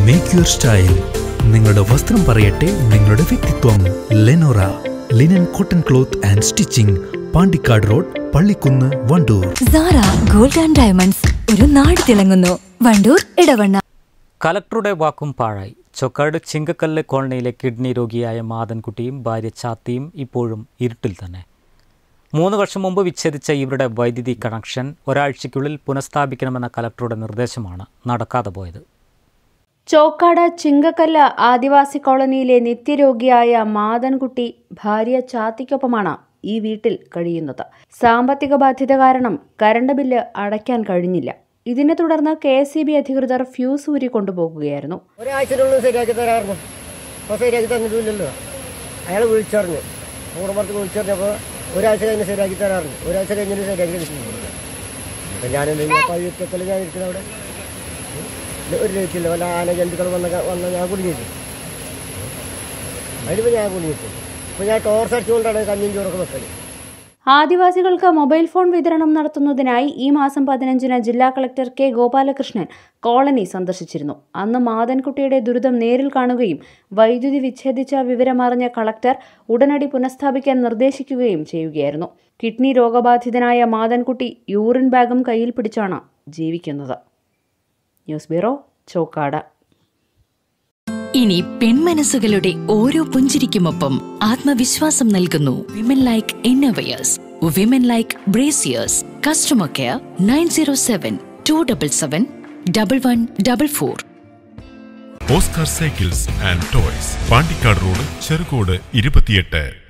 Make your style നിങ്ങളുടെ വസ്ത്രം പറയട്ടെ നിങ്ങളുടെ വ്യക്തിത്വം Lenora linen cotton cloth and stitching Pandikkad road Pallikkunnu Wandoor Sara gold and diamonds ഒരു നാട് തിളങ്ങുന്നു വണ്ടൂർ ഇടവണ്ണ കലക്ടറുടെ വാക്കും പാഴായി ചൊക്കാട് ചിങ്കക്കല്ല് കോളനിയിലെ കിഡ്നി രോഗിയായ മാതൻകുട്ടിയും ഭാര്യ ചാത്തിയും ഇപ്പോഴും ഇരുട്ടിൽ തന്നെ മൂന്ന് വർഷം മുമ്പ് വിച്ഛേദിച്ച ഇവരുടെ വൈദ്യുതി കണക്ഷൻ ഒരാഴ്ചയ്ക്കുള്ളിൽ പുനഃസ്ഥാപിക്കണമെന്ന കലക്ടറുടെ നിർദ്ദേശമാണ് നടക്കാതെ പോയത് ചോക്കാട് ചിങ്കക്കല്ല് ആദിവാസി കോളനിയിലെ നിത്യരോഗിയായ മാതൻകുട്ടി ഭാര്യ ചാത്തിക്കൊപ്പമാണ് ഈ വീട്ടിൽ കഴിയുന്നത് സാമ്പത്തിക ബാധ്യത കാരണം കരണ്ട് ബില്ല് അടയ്ക്കാൻ കഴിഞ്ഞില്ല ഇതിനെ തുടർന്ന് കെ എസ് ബി അധികൃതർ ഫ്യൂസ് ഊരി കൊണ്ടുപോകുകയായിരുന്നു ഒരാഴ്ചയിനുള്ളിൽ ശരിയാക്കി തരാറുണ്ട് അപ്പോൾ ശരിയാക്കി തന്നിട്ടില്ലല്ലോ അയാൾ വിളിച്ചറിഞ്ഞു കുടുംബത്തിൽ വിളിച്ചറിഞ്ഞപ്പോൾ ഒരാഴ്ച കഴിഞ്ഞ് ശരിയാക്കി തരാറുണ്ട് ഒരാഴ്ച കഴിഞ്ഞിട്ട് ശരിയാക്കി കിട്ടുന്നില്ല അപ്പം ഞാനെന്തെങ്കിലും പഴുത്തത്തിൽ ഞാൻ ഇരിക്കുന്നത് അവിടെ ഉം. ഒരു ലൈറ്റില്ല വല്ല ആന ജന്തുക്കൾ വന്ന വന്ന ഞാൻ കുടുങ്ങിയിട്ട് അതിലിപ്പോൾ ഞാൻ കുടുങ്ങിയിട്ട് ഇപ്പോൾ ഞാൻ ടോർച്ച് അടിച്ചുകൊണ്ടാണ് കഞ്ഞിയും ചോറൊക്കെ വെക്കല് ആദിവാസികൾക്ക് മൊബൈൽ ഫോൺ വിതരണം നടത്തുന്നതിനായി ഈ മാസം പതിനഞ്ചിന് ജില്ലാ കളക്ടർ കെ ഗോപാലകൃഷ്ണൻ കോളനി സന്ദർശിച്ചിരുന്നു അന്ന് മാതൻകുട്ടിയുടെ ദുരിതം നേരിൽ കാണുകയും വൈദ്യുതി വിച്ഛേദിച്ച വിവരമറിഞ്ഞ കളക്ടർ ഉടനടി പുനഃസ്ഥാപിക്കാൻ നിർദ്ദേശിക്കുകയും ചെയ്യുകയായിരുന്നു കിഡ്നി രോഗബാധിതനായ മാതൻകുട്ടി യൂറിൻ ബാഗും കയ്യിൽ പിടിച്ചാണ് ജീവിക്കുന്നത് ന്യൂസ് ബ്യൂറോ ചോക്കാട് ഇനി പെൺമനസ്സുകളുടെ ഓരോ പുഞ്ചിരിക്കുമൊപ്പം ആത്മവിശ്വാസം നൽകുന്നു women like innovators women like brassieres customer care nine zero seven two double seven double one double four Oscar cycles and toys Pandikkad road Cherukode ഇരുപത്തിയെട്ട്